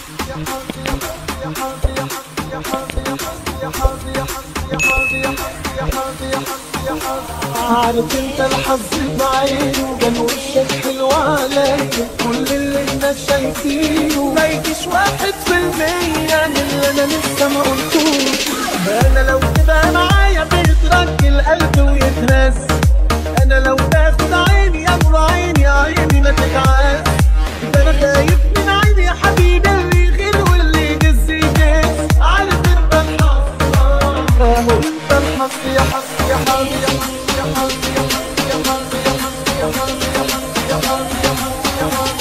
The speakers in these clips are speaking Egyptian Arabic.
عارف انت الحظ بعينه كان وشك حلو عليا كل اللي الناس شايفينه ما يجيش واحد في المية من اللي انا لسه ما قلتوش انا لو تبقى معايا بيترك القلب ويتهز انا لو تاخد عيني يا نور عيني يا عيني ما تتعاس ده انا خايف من عيني يا حبيبي اللي يغير واللي يجز يجز عارف انت الحظ اهو انت الحظ يا حظ يا حظ يا حظ يا حظ يا حظ يا حظ يا حظ يا حظ يا حظ يا حظ يا حظ يا حظ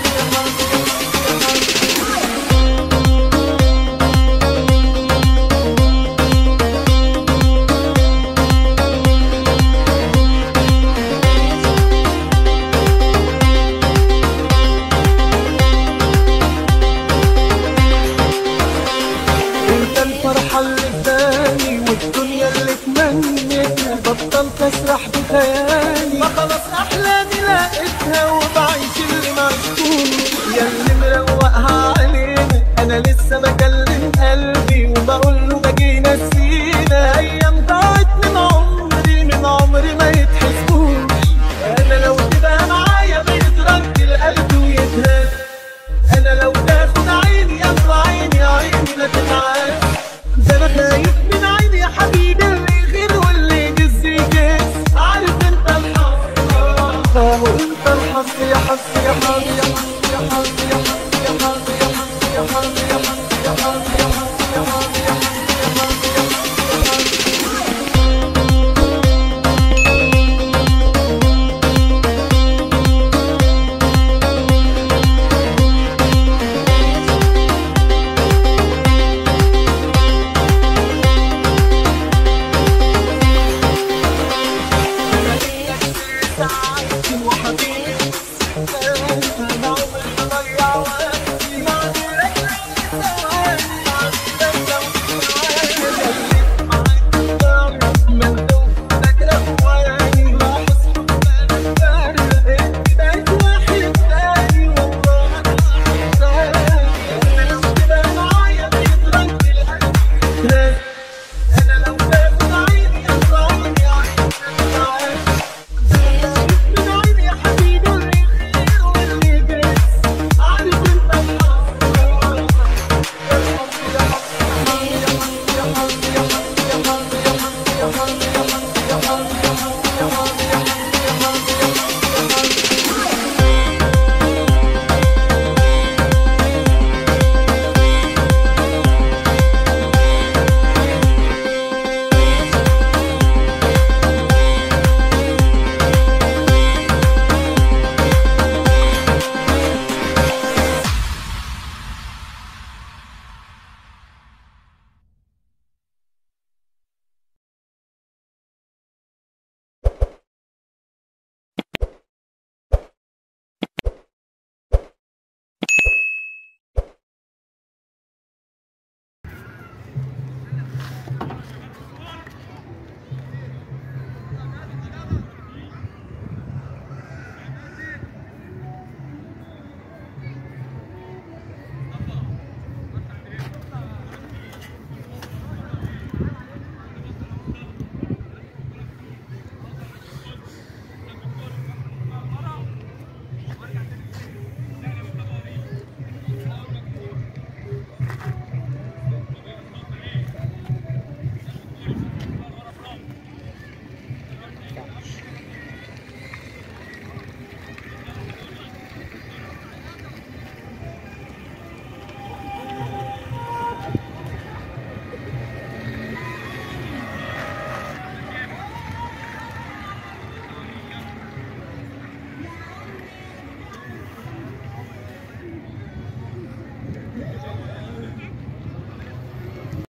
انت الفرحة اللي اداني والدنيا اللي تمنيتها بطلت اسرح بخيالي ما خلاص احلامي لقيتها وبعيش اللي معشتوش يا اللي مروقها علينا انا لسه بكلم قلبي وبقول له باجي نسينا ايام ضاعت من عمري من عمري ما يتحسبوش انا لو تبقى معايا بيترد القلب ويتهز انا لو تاخد عيني يا نور عيني يا عيني لا تتعاس ده انا خايف من عيني يا حبيبي اللي يغير واللي يجز يجز عارف انت الحظ اهو انت الحظ يا حظ يا حظ يا